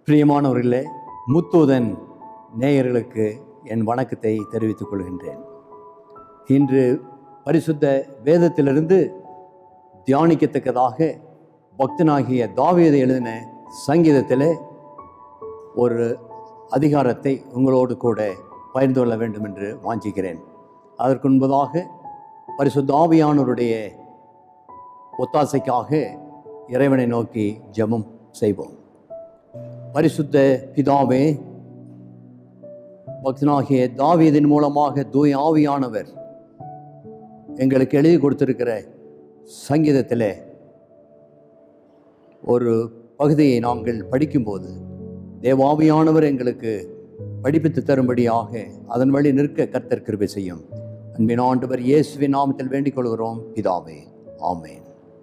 பிரியமானவர்களே முத்தூதன் நேயர்களுக்கு என் வணக்கத்தை தெரிவித்துக் கொள்கின்றேன் இன்று பரிசுத்த வேதத்திலிருந்து தியானிக்கத்தக்கதாக பக்தனாகிய தாவீது எழுதின சங்கீதத்திலே ஒரு அதிகாரத்தை உங்களோடு கூட பகிர்ந்து கொள்ள வேண்டும் என்று வாஞ்சிக்கிறேன் அதற்கு முன்பதாக பரிசுத்த ஆவியானவருடைய ஒத்தாசைக்காக இறைவனை நோக்கி ஜெபம் செய்வோம் பரிசுத்த பிதாவே பக்தனாகிய தாவீதின் மூலமாக தூய் ஆவியானவர் எங்களுக்கு எழுதி கொடுத்திருக்கிற சங்கீதத்தில் ஒரு பகுதியை நாங்கள் படிக்கும்போது தேவாவியானவர் எங்களுக்கு படிப்பித்து தரும்படியாக அதன் வழி நிற்க கர்த்தர் கிருபை செய்யும் அன்பின் ஆண்டவர் இயேசுவின் நாமத்தில் வேண்டிக் கொள்கிறோம் பிதாவே ஆமேன்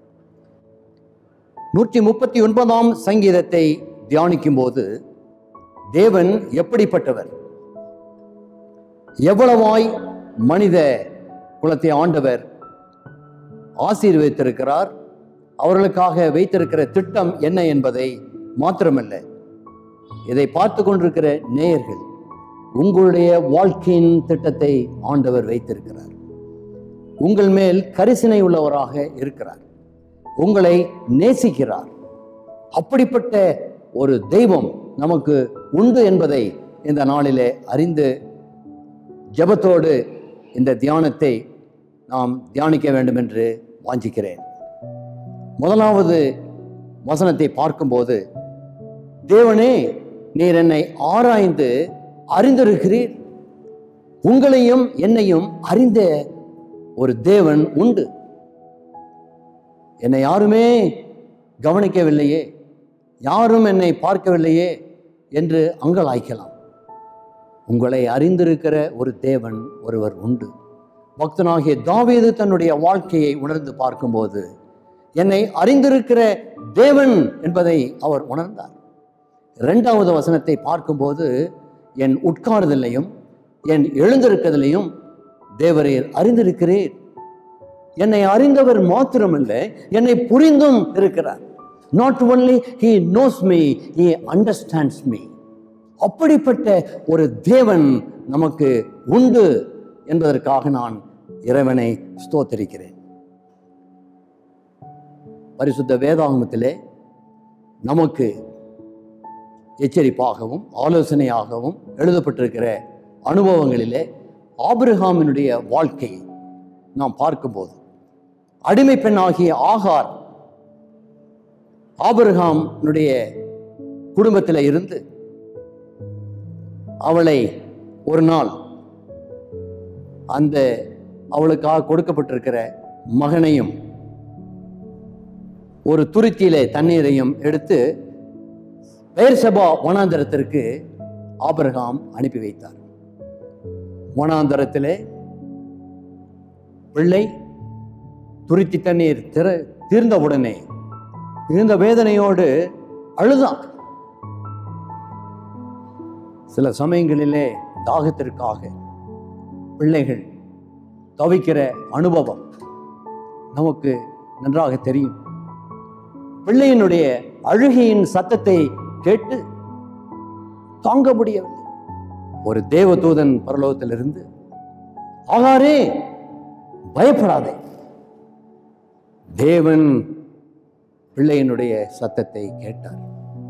நூற்றி முப்பத்தி ஒன்பதாம் சங்கீதத்தை தியானிக்கும் போது தேவன் எப்படிப்பட்டவர் எவ்வளவாய் மனித குலத்தை ஆண்டவர் ஆசீர்வதித்திருக்கிறார் அவர்களுக்காக வைத்திருக்கிற திட்டம் என்ன என்பதை மாத்திரமல்ல இதை பார்த்து கொண்டிருக்கிற நேயர்கள் உங்களுடைய வாழ்க்கையின் திட்டத்தை ஆண்டவர் வைத்திருக்கிறார் உங்கள் மேல் கரிசனை உள்ளவராக இருக்கிறார் உங்களை நேசிக்கிறார் அப்படிப்பட்ட ஒரு தெய்வம் நமக்கு உண்டு என்பதை இந்த நாளிலே அறிந்து ஜெபத்தோடு இந்த தியானத்தை நாம் தியானிக்க வேண்டும் என்று வாஞ்சிக்கிறேன் முதலாவது வசனத்தை பார்க்கும்போது தேவனே நீர் என்னை ஆராய்ந்து அறிந்திருக்கிறீர் உங்களையும் என்னையும் அறிந்த ஒரு தேவன் உண்டு என்னை யாருமே கவனிக்கவில்லையே யாரும் என்னை பார்க்கவில்லையே என்று அங்கலாய்க்கலாம் உங்களை அறிந்திருக்கிற ஒரு தேவன் ஒருவர் உண்டு பக்தனாகிய தாவீது தன்னுடைய வாழ்க்கையை உணர்ந்து பார்க்கும்போது என்னை அறிந்திருக்கிற தேவன் என்பதை அவர் உணர்ந்தார் இரண்டாவது வசனத்தை பார்க்கும்போது என் உட்கார்தலையும் என் எழுந்திருக்கிறதிலையும் தேவரீர் அறிந்திருக்கிறீர் என்னை அறிந்தவர் மாத்திரமல்ல என்னை புரிந்தும் இருக்கிறார் not only he knows me he understands me அப்படிப்பட்ட ஒரு தேவன் நமக்கு உண்டு என்பதற்காக நான் இறைவனை ஸ்தோத்தரிக்கிறேன் பரிசுத்த வேதாகமத்திலே நமக்கு எச்சரிப்பாகவும் ஆலோசனையாகவும் எழுதப்பட்டிருக்கிற அனுபவங்களிலே ஆபிரகாமினுடைய வாழ்க்கையை நாம் பார்க்கும்போது அடிமை பெண்ணாகிய ஆகார் ஆபிரகாமினுடைய குடும்பத்தில் இருந்து அவளை ஒரு நாள் அந்த அவளுக்காக கொடுக்கப்பட்டிருக்கிற மகனையும் ஒரு துருத்தியிலே தண்ணீரையும் எடுத்து பெயர்சபா வனாந்தரத்திற்கு ஆபிரகாம் அனுப்பி வைத்தார் வனாந்தரத்திலே பிள்ளை துருத்தி தண்ணீர் திற தீர்ந்தவுடனே மிகுந்த வேதனையோடு அழுதான் சில சமயங்களிலே தாகத்திற்காக பிள்ளைகள் தவிக்கிற அனுபவம் நமக்கு நன்றாக தெரியும் பிள்ளையினுடைய அழுகையின் சத்தத்தை கேட்டு தாங்க முடியவில்லை ஒரு தேவதூதன் பரலோகத்திலிருந்து ஆகாரே பயப்படாதே தேவன் பிள்ளையினுடைய சத்தத்தை கேட்டார்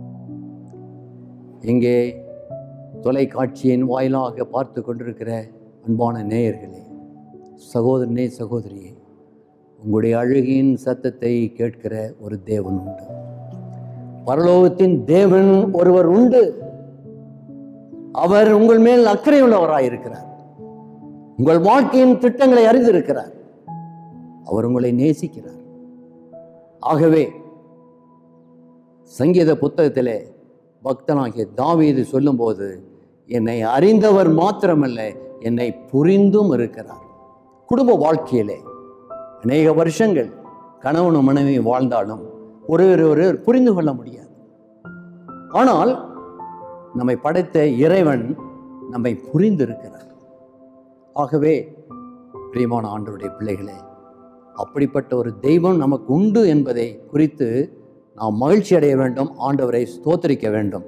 இங்கே தொலைக்காட்சியின் வாயிலாக பார்த்து கொண்டிருக்கிற அன்பான நேயர்களே சகோதரனே சகோதரியே உங்களுடைய அழுகையின் சத்தத்தை கேட்கிற ஒரு தேவன் உண்டு பரலோகத்தின் தேவன் ஒருவர் உண்டு அவர் உங்கள் மேல் அக்கறை உள்ளவராயிருக்கிறார் உங்கள் வாழ்க்கையின் திட்டங்களை அறிந்திருக்கிறார் அவர் உங்களை நேசிக்கிறார் ஆகவே சங்கீத புத்தகத்திலே பக்தனாகிய தாவீது சொல்லும்போது என்னை அறிந்தவர் மாத்திரமல்ல என்னை புரிந்தும் இருக்கிறார் குடும்ப வாழ்க்கையிலே அநேக வருஷங்கள் கணவனும் மனைவி வாழ்ந்தாலும் ஒருவர் ஒருவர் புரிந்து கொள்ள முடியாது ஆனால் நம்மை படைத்த இறைவன் நம்மை புரிந்திருக்கிறார் ஆகவே பிரியமான ஆண்டவருடைய பிள்ளைகளே அப்படிப்பட்ட ஒரு தெய்வம் நமக்கு உண்டு என்பதை குறித்து நாம் மகிழ்ச்சி அடைய வேண்டும் ஆண்டவரை ஸ்தோத்தரிக்க வேண்டும்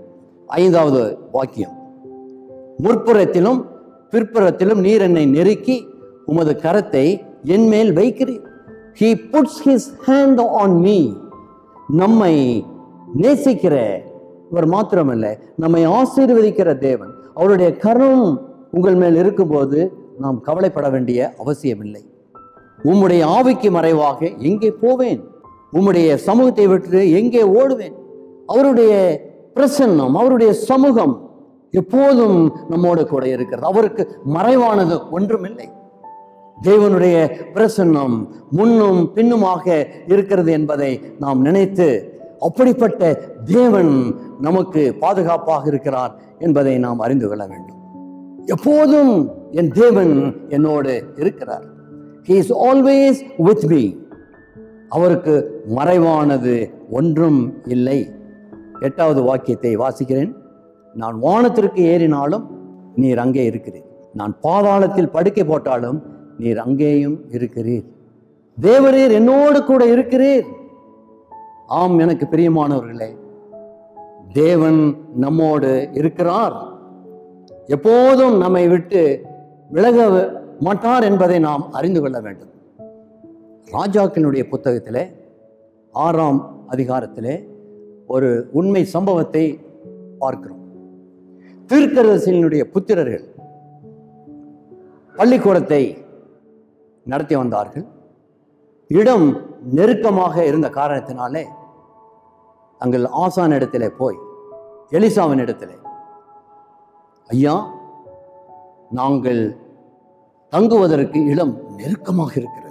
ஐந்தாவது வாக்கியம் முற்புறத்திலும் பிற்புறத்திலும் நீர் என்னை நெருக்கி உமது கரத்தை என் மேல் வைக்கிறீர் he puts his hand on me நம்மை நேசிக்கிற இவர் மாத்திரமல்ல நம்மை ஆசீர்வதிக்கிற தேவன் அவருடைய கரம் உங்கள் மேல் இருக்கும்போது நாம் கவலைப்பட வேண்டிய அவசியமில்லை உம்முடைய ஆவிக்கு மறைவாக எங்கே போவேன் உம்முடைய சமூகத்தை விட்டு எங்கே ஓடுவேன் அவருடைய பிரசன்னம் அவருடைய சமூகம் எப்போதும் நம்மோடு கூட இருக்கிறது அவருக்கு மறைவானது ஒன்றுமில்லை தேவனுடைய பிரசன்னம் முன்னும் பின்னுமாக இருக்கிறது என்பதை நாம் நினைத்து அப்படிப்பட்ட தேவன் நமக்கு பாதுகாப்பாக இருக்கிறார் என்பதை நாம் அறிந்து கொள்ள வேண்டும் எப்போதும் என் தேவன் என்னோடு இருக்கிறார் he is always with me அவருக்கு மறைவானது ஒன்றும் இல்லை எட்டாவது வாக்கியத்தை வாசிக்கிறேன் நான் வானத்திற்கு ஏறினாலும் நீர் அங்கே இருக்கிறீர் நான் பாதாளத்தில் படுக்கை போட்டாலும் நீர் அங்கேயும் இருக்கிறீர் தேவரீர் என்னோடு கூட இருக்கிறீர் ஆம் எனக்கு பிரியமானவர்களே தேவன் நம்மோடு இருக்கிறார் எப்போதும் நம்மை விட்டு விலக மாட்டார் என்பதை நாம் அறிந்து கொள்ள வேண்டும் ராஜாக்களினுடைய புத்தகத்திலே ஆறாம் அதிகாரத்திலே ஒரு உண்மை சம்பவத்தை பார்க்கிறோம் தீர்க்கரசினுடைய புத்திரர்கள் பள்ளிக்கூடத்தை நடத்தி வந்தார்கள் இடம் நெருக்கமாக இருந்த காரணத்தினாலே அங்கள் ஆசான் இடத்திலே போய் எலிசாவின் இடத்திலே ஐயா நாங்கள் தங்குவதற்கு இடம் நெருக்கமாக இருக்கிறது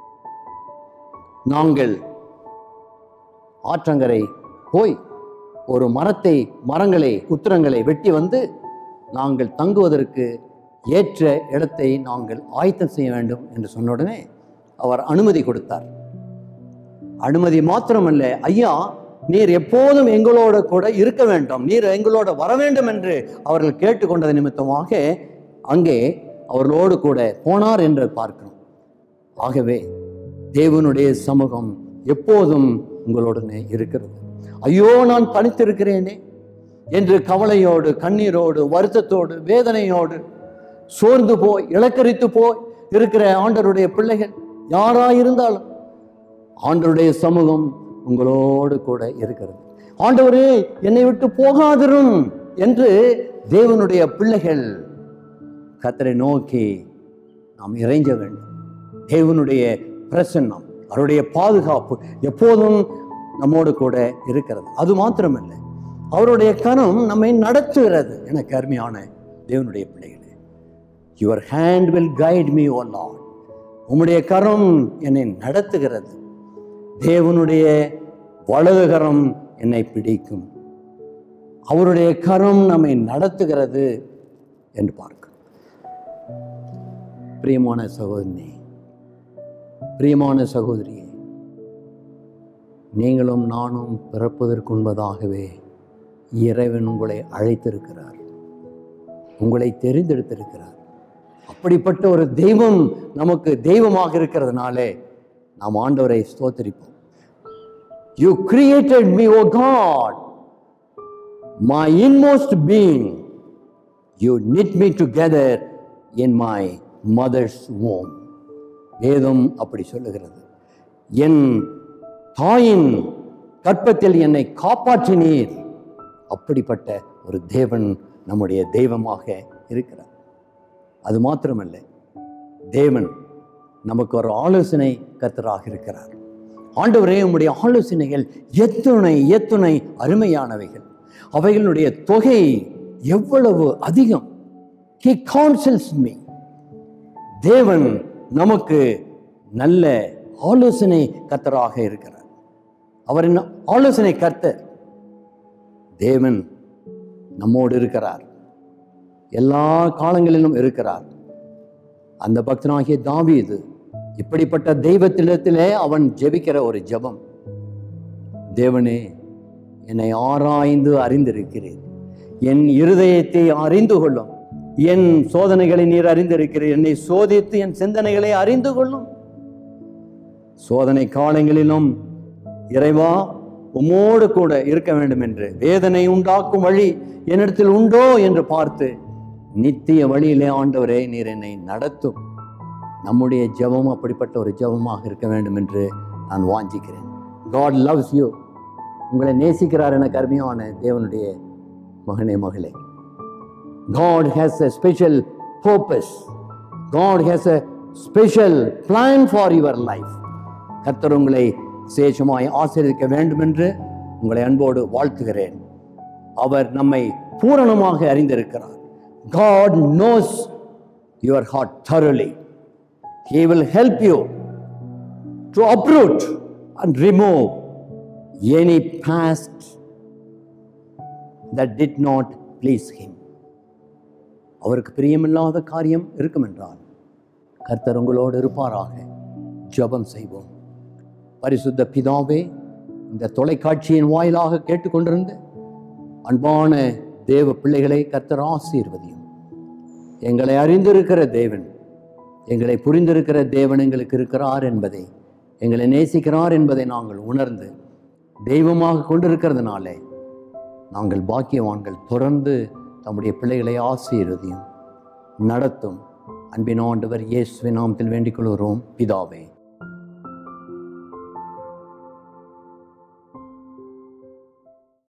நாங்கள் ஆற்றங்கரை போய் ஒரு மரத்தை மரங்களை உத்திரங்களை வெட்டி வந்து நாங்கள் தங்குவதற்கு ஏற்ற இடத்தை நாங்கள் ஆயத்தம் செய்ய வேண்டும் என்று சொன்ன உடனே அவர் அனுமதி கொடுத்தார் அனுமதி மாத்திரமல்ல ஐயா நீர் எப்போதும் எங்களோட கூட இருக்க வேண்டும் நீர் எங்களோட வர வேண்டும் என்று அவர்கள் கேட்டுக்கொண்டது நிமித்தமாக அங்கே அவர்களோடு கூட போனார் என்று பார்க்கிறோம் ஆகவே தேவனுடைய சமூகம் எப்போதும் உங்களுடனே இருக்கிறது ஐயோ நான் தனித்திருக்கிறேனே என்று கவலையோடு கண்ணீரோடு வருத்தத்தோடு வேதனையோடு சோர்ந்து போய் இலக்கரித்து போய் இருக்கிற ஆண்டருடைய பிள்ளைகள் யாராயிருந்தாலும் ஆண்டருடைய சமூகம் உங்களோடு கூட இருக்கிறது ஆண்டவரே என்னை விட்டு போகாதிரும் என்று தேவனுடைய பிள்ளைகள் கத்தரை நோக்கி நாம் இறைஞ்ச வேண்டும் தேவனுடைய பிரசன்னம் அவருடைய பாதுகாப்பு எப்போதும் நம்மோடு கூட இருக்கிறது அது மாத்திரமல்ல அவருடைய கரம் நம்மை நடத்துகிறது எனக்கு அருமையான தேவனுடைய பிள்ளைகளே your hand will guide me oh lord உம்முடைய கரம் என்னை நடத்துகிறது தேவனுடைய வலது கரம் என்னை பிடிக்கும் அவருடைய கரம் நம்மை நடத்துகிறது என்று பார்க்கிறோம் பிரியமான சகோதரி பிரியமான சகோதரியே நீங்களும் நானும் பிறப்பதற்கு முன்பதாகவே இறைவன் உங்களை அழைத்திருக்கிறார் உங்களை தெரிந்தெடுத்திருக்கிறார் அப்படிப்பட்ட ஒரு தெய்வம் நமக்கு தெய்வமாக இருக்கிறதுனாலே நாம் ஆண்டவரை ஸ்தோத்திரிப்போம் you created me oh God my inmost being you knit me together in my mother's womb வேதம் அப்படி சொல்லுகிறது என் தாயின் கற்பத்தில் என்னை காப்பாற்றினீர் அப்படிப்பட்ட ஒரு தேவன் நம்முடைய தெய்வமாக இருக்கிறார் அது மாத்திரமல்ல தேவன் நமக்கு ஒரு ஆலோசனை கர்த்தராக இருக்கிறார் ஆண்டவரே உம்முடைய ஆலோசனைகள் எத்துணை எத்துணை அருமையானவைகள் அவைகளுடைய தொகை எவ்வளவு அதிகம் he counsels me தேவன் நமக்கு நல்ல ஆலோசனை கர்த்தராக இருக்கிறார் அவரின் ஆலோசனை கர்த்தர் தேவன் நம்மோடு இருக்கிறார் எல்லா காலங்களிலும் இருக்கிறார் அந்த பக்தனாகிய தாவீது இப்படிப்பட்ட தெய்வத்திடத்திலே அவன் ஜெபிக்கிற ஒரு ஜெபம் தேவனே என்னை ஆராய்ந்து அறிந்திருக்கிறேன் என் இருதயத்தை அறிந்து கொள்ளும் என் சோதனைகளை நீர் அறிந்திருக்கிறீர் என்னை சோதித்து என் சிந்தனைகளை அறிந்து கொள்ளும் சோதனை காலங்களிலும் இறைவா உம்மோடு கூட இருக்க வேண்டும் என்று வேதனை உண்டாக்கும் வழி என்னிடத்தில் உண்டோ என்று பார்த்து நித்திய வழியிலே ஆண்டவரே நீர் என்னை நடத்தும் நம்முடைய ஜெபம் அப்படிப்பட்ட ஒரு ஜெபமாக இருக்க வேண்டும் என்று நான் வாஞ்சிக்கிறேன் காட் லவ்ஸ் யூ உங்களை நேசிக்கிறார் என கருமையான தேவனுடைய மகனே மகளே God has a special purpose. God has a special plan for your life. கர்த்தர் உங்களை சேஷமாய் ஆசீர்வதிக்க வேண்டும் என்று உங்களை அன்போடு வாழ்த்துகிறேன் அவர் நம்மை பூரணமாக அறிந்திருக்கிறார் God knows your heart thoroughly. He will help you to uproot and remove any past that did not please him. அவருக்கு பிரியமில்லாத காரியம் இருக்கும் என்றால் கர்த்தர் உங்களோடு இருப்பாராக ஜெபம் செய்வோம் பரிசுத்த பிதாவே இந்த தொலைக்காட்சியின் வாயிலாக கேட்டுக்கொண்டிருந்த அன்பான தேவ பிள்ளைகளை கர்த்தர் ஆசீர்வதியும் எங்களை அறிந்திருக்கிற தேவன் எங்களை புரிந்திருக்கிற தேவன் எங்களுக்கு இருக்கிறார் என்பதை எங்களை நேசிக்கிறார் என்பதை நாங்கள் உணர்ந்து தெய்வமாக கொண்டிருக்கிறதுனாலே நாங்கள் பாக்கியவான்கள் தொடர்ந்து தம்முடைய பிள்ளைகளை ஆசீர்வதியும் நடத்தும் அன்பின் ஆண்டவர் இயேசுவின் நாமத்தில் வேண்டிக் கொள்கிறோம் பிதாவே